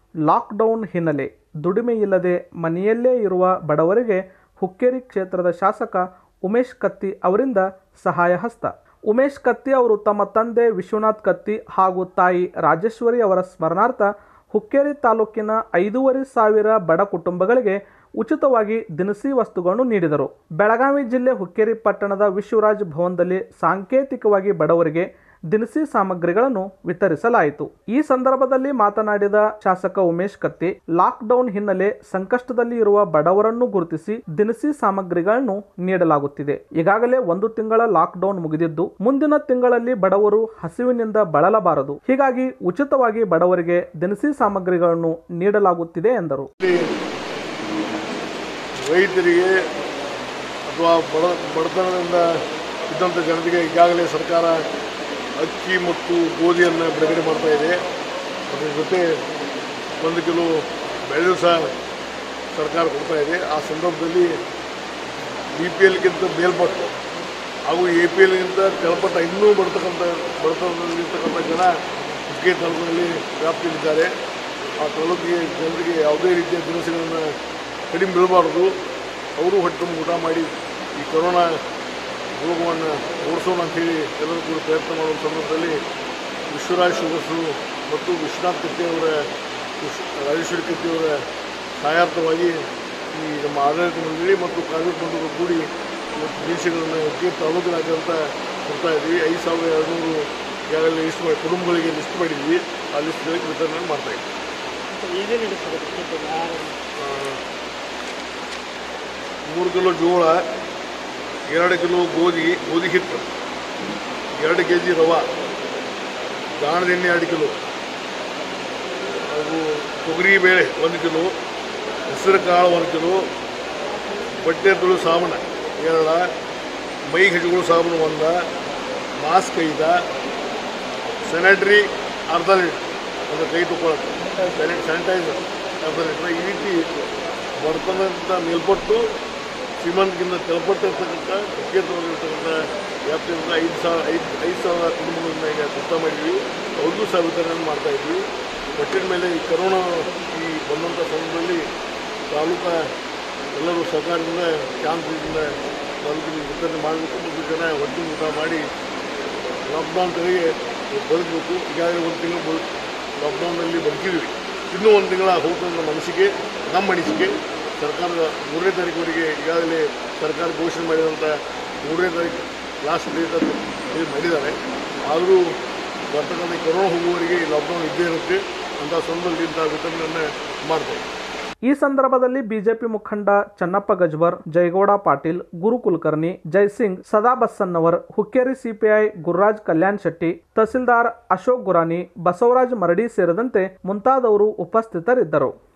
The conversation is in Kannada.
ಲಾಕ್ಡೌನ್ ಹಿನ್ನೆಲೆ ದುಡಿಮೆ ಇಲ್ಲದೆ ಮನೆಯಲ್ಲೇ ಇರುವ ಬಡವರಿಗೆ ಹುಕ್ಕೇರಿ ಕ್ಷೇತ್ರದ ಶಾಸಕ ಉಮೇಶ್ ಕತ್ತಿ ಅವರಿಂದ ಸಹಾಯ ಹಸ್ತ ಉಮೇಶ್ ಕತ್ತಿ ಅವರು ತಮ್ಮ ತಂದೆ ವಿಶ್ವನಾಥ್ ಕತ್ತಿ ಹಾಗೂ ತಾಯಿ ರಾಜೇಶ್ವರಿ ಅವರ ಸ್ಮರಣಾರ್ಥ ಹುಕ್ಕೇರಿ ತಾಲೂಕಿನ ಐದೂವರೆ ಸಾವಿರ ಬಡ ಕುಟುಂಬಗಳಿಗೆ ಉಚಿತವಾಗಿ ದಿನಸಿ ವಸ್ತುಗಳನ್ನು ನೀಡಿದರು ಬೆಳಗಾವಿ ಜಿಲ್ಲೆ ಹುಕ್ಕೇರಿ ಪಟ್ಟಣದ ವಿಶ್ವರಾಜ್ ಭವನದಲ್ಲಿ ಸಾಂಕೇತಿಕವಾಗಿ ಬಡವರಿಗೆ ದಿನಸಿ ಸಾಮಗ್ರಿಗಳನ್ನು ವಿತರಿಸಲಾಯಿತು ಈ ಸಂದರ್ಭದಲ್ಲಿ ಮಾತನಾಡಿದ ಶಾಸಕ ಉಮೇಶ್ ಕತ್ತಿ ಲಾಕ್ಡೌನ್ ಹಿನ್ನೆಲೆ ಸಂಕಷ್ಟದಲ್ಲಿ ಇರುವ ಬಡವರನ್ನು ಗುರುತಿಸಿ ದಿನಸಿ ಸಾಮಗ್ರಿಗಳನ್ನು ನೀಡಲಾಗುತ್ತಿದೆ ಈಗಾಗಲೇ ಒಂದು ತಿಂಗಳ ಲಾಕ್ಡೌನ್ ಮುಗಿದಿದ್ದು ಮುಂದಿನ ತಿಂಗಳಲ್ಲಿ ಬಡವರು ಹಸಿವಿನಿಂದ ಬಳಲಬಾರದು ಹೀಗಾಗಿ ಉಚಿತವಾಗಿ ಬಡವರಿಗೆ ದಿನಸಿ ಸಾಮಗ್ರಿಗಳನ್ನು ನೀಡಲಾಗುತ್ತಿದೆ ಎಂದರು ರೈತರಿಗೆ ಅಥವಾ ಬಡ ಬಡತನದಿಂದ ಇದ್ದಂಥ ಜನರಿಗೆ ಈಗಾಗಲೇ ಸರ್ಕಾರ ಅಕ್ಕಿ ಮತ್ತು ಗೋಧಿಯನ್ನು ಬಿಡುಗಡೆ ಮಾಡ್ತಾ ಇದೆ ಅದರ ಜೊತೆ ಒಂದು ಕಿಲೋ ಬೆಳೆಯೂ ಸಹ ಸರ್ಕಾರ ಕೊಡ್ತಾ ಇದೆ ಆ ಸಂದರ್ಭದಲ್ಲಿ ಬಿ ಪಿ ಎಲ್ಗಿಂತ ಮೇಲ್ಪಟ್ಟು ಹಾಗೂ ಎ ಪಿ ಎಲ್ಗಿಂತ ಕೆಳಪಟ್ಟ ಇನ್ನೂ ಬರ್ತಕ್ಕಂಥ ಬಡತನದಲ್ಲಿರ್ತಕ್ಕಂಥ ಜನ ಹುಕ್ಕೇ ತಾಲೂಕಿನಲ್ಲಿ ವ್ಯಾಪ್ತಿಯಲ್ಲಿದ್ದಾರೆ ಆ ತಾಲೂಕಿಗೆ ಜನರಿಗೆ ಯಾವುದೇ ರೀತಿಯ ದಿನಸಿಗಳನ್ನು ಕಡಿಮೆ ಬೀಳಬಾರ್ದು ಅವರು ಹೊಟ್ಟೆ ತುಂಬ ಊಟ ಮಾಡಿ ಈ ಕೊರೋನಾ ರೋಗವನ್ನು ಓಡಿಸೋಣ ಅಂಥೇಳಿ ಎಲ್ಲರೂ ಕೂಡ ಪ್ರಯತ್ನ ಮಾಡುವ ಸಂದರ್ಭದಲ್ಲಿ ವಿಶ್ವರಾಜ್ ಶುಗರ್ಸು ಮತ್ತು ವಿಶ್ವನಾಥ್ ಕತ್ತಿಯವರ ವಿಶ್ ರಾಜೇಶ್ವರಿ ಕತ್ತಿಯವರ ಸಹಾಯಾರ್ಥವಾಗಿ ಈ ನಮ್ಮ ಆಡಳಿತ ಮಂಡಳಿ ಮತ್ತು ಕಾಂಗ್ರೆಸ್ ಮಂಡಳಿಗಳು ಕೂಡಿ ಇವತ್ತು ದಿನಸಿಗಳನ್ನು ಹುಕ್ಕೇರಿ ತಾಲೂಕಿನಾದ್ಯಂತ ಕೊಡ್ತಾ ಇದ್ದೀವಿ ಐದು ಸಾವಿರದ ಎರಡುನೂರು ಈಗಾಗಲೇ ಲಿಸ್ಟ್ ಮಾಡಿ ಕುಟುಂಬಗಳಿಗೆ ಲಿಸ್ಟ್ ಮಾಡಿದ್ವಿ ಆ ಲಿಸ್ಟ್ಗಳಿಗೆ ವಿತರಣೆ ಮಾಡ್ತಾ ಇದ್ದೀವಿ ಏನೇನು ನಡೀತದೆ ಕ್ರಿಕೆಟ್ ಆಹಾರ ಮೂರು ಕಿಲೋ ಜೋಳ ಎರಡು ಕಿಲೋ ಗೋಧಿ ಗೋಧಿ ಹಿಟ್ಟು ಎರಡು ಕೆ ಜಿ ರವೆ ಗಾಣದ ಎಣ್ಣೆ ಎರಡು ಕಿಲೋ ಹಾಗೂ ತೊಗರಿ ಬೇಳೆ ಒಂದು ಕಿಲೋ ಹೆಸರು ಕಾಳು ಒಂದು ಕಿಲೋ ಬಟ್ಟೆ ತುಳು ಸಾಬೂನ ಎರಡ ಮೈಗೆ ಹಚ್ಕೊಳ್ಳೋ ಸಾಬೂನು ಒಂದ ಮಾಸ್ಕ್ ಐದ ಸ್ಯಾನಿಟ್ರಿ ಅರ್ಧ ಲೀಟ್ರ್ ಅದು ಕೈ ತೊಗೊಳಕ್ಕೆ ಸ್ಯಾನಿ ಸ್ಯಾನಿಟೈಸರ್ ಅರ್ಧ ಲೀಟ್ರ್ ಈ ರೀತಿ ಬಡತನದಿಂದ ಮೇಲ್ಪಟ್ಟು ಶ್ರೀಮಂತಗಿಂತ ಕೆಳಪಟ್ಟಿರ್ತಕ್ಕಂಥ ಕ್ಷೇತ್ರದಲ್ಲಿರ್ತಕ್ಕಂಥ ವ್ಯಾಪ್ತಿಯಿಂದ ಐದು ಸಾವಿರ ಐದು ಐದು ಸಾವಿರ ಕುಟುಂಬಗಳನ್ನ ಈಗ ಸುತ್ತ ಮಾಡಿದ್ವಿ ಅವ್ರಿಗೂ ಸಹ ವಿತರಣೆ ಮಾಡ್ತಾ ಇದ್ವಿ ಒಟ್ಟಿನ ಮೇಲೆ ಈ ಕರೋನಾ ಈ ಬಂದಂಥ ಸಂದರ್ಭದಲ್ಲಿ ತಾಲೂಕಾ ಎಲ್ಲರೂ ಸರ್ಕಾರದಿಂದ ಶಾಂತಿಯಿಂದ ತಾಲೂಕಿಗೆ ವಿತರಣೆ ಮಾಡಬೇಕು ಮತ್ತು ಜನ ಹೊಟ್ಟೆ ಊಟ ಮಾಡಿ ಲಾಕ್ಡೌನ್ ತೆಗೆಗೆ ಬದುಕಬೇಕು ಈಗಾಗಲೇ ಒಂದು ತಿಂಗಳು ಬದು ಲಾಕ್ಡೌನ್ನಲ್ಲಿ ಬದುಕಿದ್ವಿ ಇನ್ನೂ ಒಂದು ತಿಂಗಳ ಹೋಗುವ ನಮ್ಮ ಅನಿಸಿಕೆ ನಮ್ಮ ಅನಿಸಿಕೆ ಸರ್ಕಾರದ ಮೂರನೇ ತಾರೀಕುವರೆಗೆ ಈಗಾಗಲೇ ಸರ್ಕಾರ ಘೋಷಣೆ ಮಾಡಿದಂಥ ಮೂರನೇ ತಾರೀಕು ಲಾಸ್ಟ್ ಡೇಟ್ ಅಂತ ಹೇಳಿ ಮಾಡಿದ್ದಾರೆ ಆದರೂ ಬರ್ತಕ್ಕಂಥ ಈ ಕೊರೋನಾ ಹೋಗುವವರೆಗೆ ಈ ಲಾಕ್ಡೌನ್ ಇದ್ದೇ ಇರುತ್ತೆ ಅಂಥ ಸಂದರ್ಭದಲ್ಲಿ ಇಂಥ ವಿತರಣೆಯನ್ನು ಮಾಡ್ತೇವೆ ಈ ಸಂದರ್ಭದಲ್ಲಿ ಬಿಜೆಪಿ ಮುಖಂಡ ಚನ್ನಪ್ಪ ಗಜ್ವರ್ ಜಯಗೌಡ ಪಾಟೀಲ್ ಗುರು ಕುಲಕರ್ಣಿ ಜೈಸಿಂಗ್ ಸದಾ ಬಸ್ಸನ್ನವರ್ ಹುಕ್ಕೇರಿ ಸಿಪಿಐ ಗುರುರಾಜ್ ಕಲ್ಯಾಣ್ ಶೆಟ್ಟಿ ತಹಸೀಲ್ದಾರ್ ಅಶೋಕ್ ಗುರಾನಿ ಬಸವರಾಜ್ ಮರಡಿ ಸೇರಿದಂತೆ ಮುಂತಾದವರು ಉಪಸ್ಥಿತರಿದ್ದರು